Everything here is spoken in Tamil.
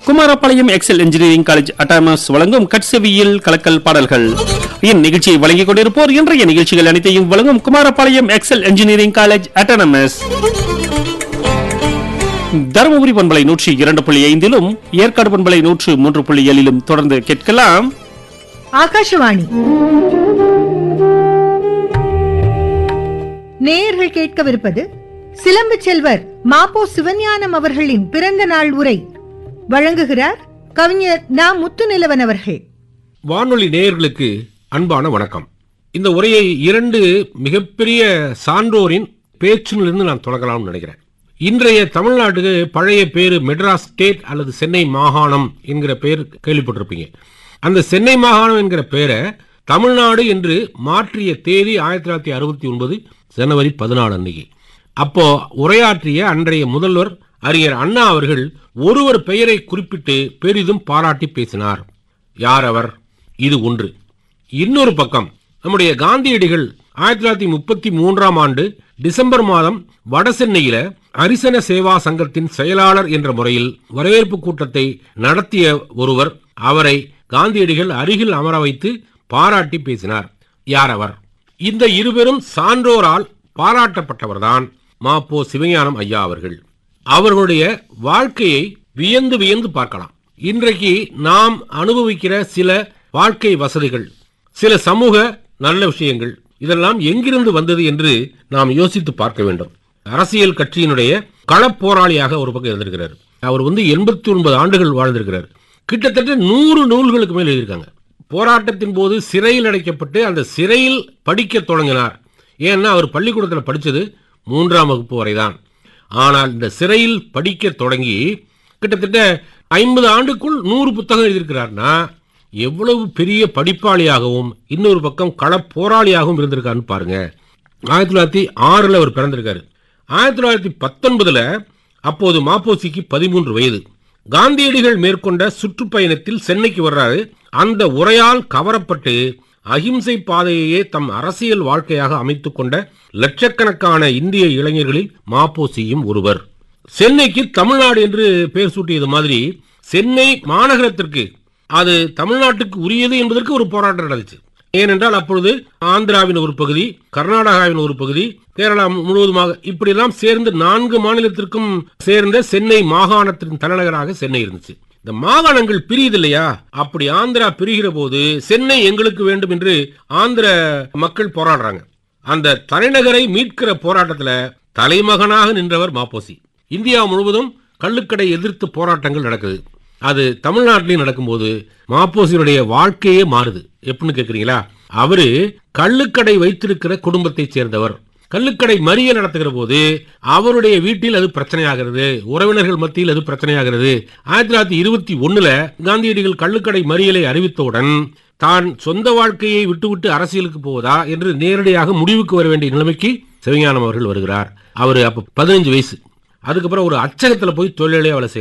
Kumarapalayam Excel engineering college autonomous வழங்கும் கட்செவியில் கலக்கல் பாடல்கள் இந்நிகழ்ச்சியை வழங்கிக் கொண்டிருப்போர் இன்றைய நிகழ்ச்சிகள் அனைத்தையும் வழங்கும் Kumarapalayam Excel engineering college autonomous Dharmapuri பண்பலை நூற்றி இரண்டு புள்ளி ஐந்திலும் ஏற்காடு பண்பலை நூற்று மூன்று புள்ளி ஏழிலும் தொடர்ந்து கேட்கலாம் ஆகாஷவாணி நேயர்கள் கேட்கவிருப்பது சிலம்பு செல்வர் மாப்போ சிவஞானம் அவர்களின் பிறந்த நாள் உரை வழங்குகிறார் கவிஞர் நா முத்துநிலவன் அவர்கள் வானொலி நேயர்களுக்கு அன்பான வணக்கம் இந்த உரையை இரண்டு மிகப்பெரிய சான்றோரின் பேச்சிலிருந்து நான் தொடங்கலாம்னு நினைக்கிறேன் இன்றைய தமிழ்நாட்டுக்கு பழைய பேரு மெட்ராஸ் ஸ்டேட் அல்லது சென்னை மாகாணம் என்கிற பேர் கேள்விப்பட்டிருப்பீங்க அந்த சென்னை மாகாணம் என்கிற பேரை தமிழ்நாடு என்று மாற்றிய தேதி ஆயிரத்தி தொள்ளாயிரத்தி அறுபத்தி ஒன்பது ஜனவரி பதினாலு அன்னைக்கு அப்போ உரையாற்றிய அன்றைய முதல்வர் அறிஞர் அண்ணா அவர்கள் ஒருவர் பெயரை குறிப்பிட்டு பெரிதும் பாராட்டி பேசினார் யார் அவர் இது ஒன்று இன்னொரு பக்கம் நம்முடைய காந்தியடிகள் ஆயிரத்தி தொள்ளாயிரத்தி முப்பத்தி மூன்றாம் ஆண்டு டிசம்பர் மாதம் வடசென்னையில அரிசன சேவா சங்கத்தின் செயலாளர் என்ற முறையில் வரவேற்பு கூட்டத்தை நடத்திய ஒருவர் அவரை காந்தியடிகள் அருகில் அமர வைத்து பாராட்டி பேசினார் யார் அவர் இந்த இருவரும் சான்றோரால் பாராட்டப்பட்டவர்தான் மாப்போ சிவஞானம் ஐயா அவர்கள் அவர்களுடைய வாழ்க்கையை வியந்து வியந்து பார்க்கலாம் இன்றைக்கு நாம் அனுபவிக்கிற சில வாழ்க்கை வசதிகள் சில சமூக நல்ல விஷயங்கள் இதெல்லாம் எங்கிருந்து வந்தது என்று நாம் யோசித்து பார்க்க வேண்டும் அரசியல் கட்சியினுடைய களப்போராளியாக ஒரு பக்கம் இருந்திருக்கிறார் அவர் வந்து எண்பத்தி ஒன்பது ஆண்டுகள் வாழ்ந்திருக்கிறார் கிட்டத்தட்ட நூறு நூல்களுக்கு மேல் எழுதியிருக்காங்க போராட்டத்தின் போது சிறையில் அடைக்கப்பட்டு அந்த சிறையில் படிக்க தொடங்கினார் ஏன்னா அவர் பள்ளிக்கூடத்தில் படித்தது மூன்றாம் வகுப்பு வரைதான் ஆனால் இந்த சிறையில் படிக்க தொடங்கி கிட்டத்தட்ட ஐம்பது ஆண்டுக்குள் நூறு புத்தகம் எழுதியிருக்கிறார்னா எவ்வளவு பெரிய படிப்பாளியாகவும் இன்னொரு பக்கம் களப் போராளியாகவும் இருந்திருக்காருன்னு பாருங்க ஆயிரத்தி தொள்ளாயிரத்தி ஆறில் அவர் பிறந்திருக்காரு ஆயிரத்தி தொள்ளாயிரத்தி பத்தொன்பதுல அப்போது மாப்போசிக்கு பதிமூன்று வயது காந்தியடிகள் மேற்கொண்ட சுற்றுப்பயணத்தில் சென்னைக்கு வர்றாரு அந்த உரையால் கவரப்பட்டு அகிம்சை பாதையையே தம் அரசியல் வாழ்க்கையாக அமைத்துக் கொண்ட லட்சக்கணக்கான இந்திய இளைஞர்களில் மாப்போசியும் ஒருவர் சென்னைக்கு தமிழ்நாடு என்று பெயர் சூட்டியது மாதிரி சென்னை மாநகரத்திற்கு அது தமிழ்நாட்டுக்கு உரியது என்பதற்கு ஒரு போராட்டம் நடந்துச்சு ஏனென்றால் அப்பொழுது ஆந்திராவின் ஒரு பகுதி கர்நாடகாவின் ஒரு பகுதி கேரளா முழுவதுமாக இப்படியெல்லாம் சேர்ந்து நான்கு மாநிலத்திற்கும் சேர்ந்த சென்னை மாகாணத்தின் தலைநகராக சென்னை இருந்துச்சு இந்த மாகாணங்கள் பிரியுது இல்லையா அப்படி ஆந்திரா பிரிகிற போது சென்னை எங்களுக்கு வேண்டும் என்று ஆந்திர மக்கள் போராடுறாங்க அந்த தலைநகரை மீட்கிற போராட்டத்துல தலைமகனாக நின்றவர் மாப்போசி இந்தியா முழுவதும் கள்ளுக்கடை எதிர்த்து போராட்டங்கள் நடக்குது அது தமிழ்நாட்டிலையும் நடக்கும்போது மாப்போசியினுடைய வாழ்க்கையே மாறுது எப்படின்னு கேக்குறீங்களா அவரு கள்ளுக்கடை வைத்திருக்கிற குடும்பத்தைச் சேர்ந்தவர் கள்ளுக்கடை மறிய நடத்துகிற போது அவருடைய வீட்டில் அது பிரச்சனையாகிறது உறவினர்கள் மத்தியில் அது பிரச்சனையாகிறது ஆயிரத்தி தொள்ளாயிரத்தி இருபத்தி ஒண்ணுல காந்தியடிகள் கள்ளுக்கடை மறியலை அறிவித்தவுடன் தான் சொந்த வாழ்க்கையை விட்டுவிட்டு அரசியலுக்கு போவதா என்று நேரடியாக முடிவுக்கு வர வேண்டிய நிலைமைக்கு சிவஞானம் அவர்கள் வருகிறார் அவர் அப்ப பதினஞ்சு வயசு அதுக்கப்புறம் ஒரு அச்சகத்துல போய் தொழிலாளியா வேலை செய்யறார்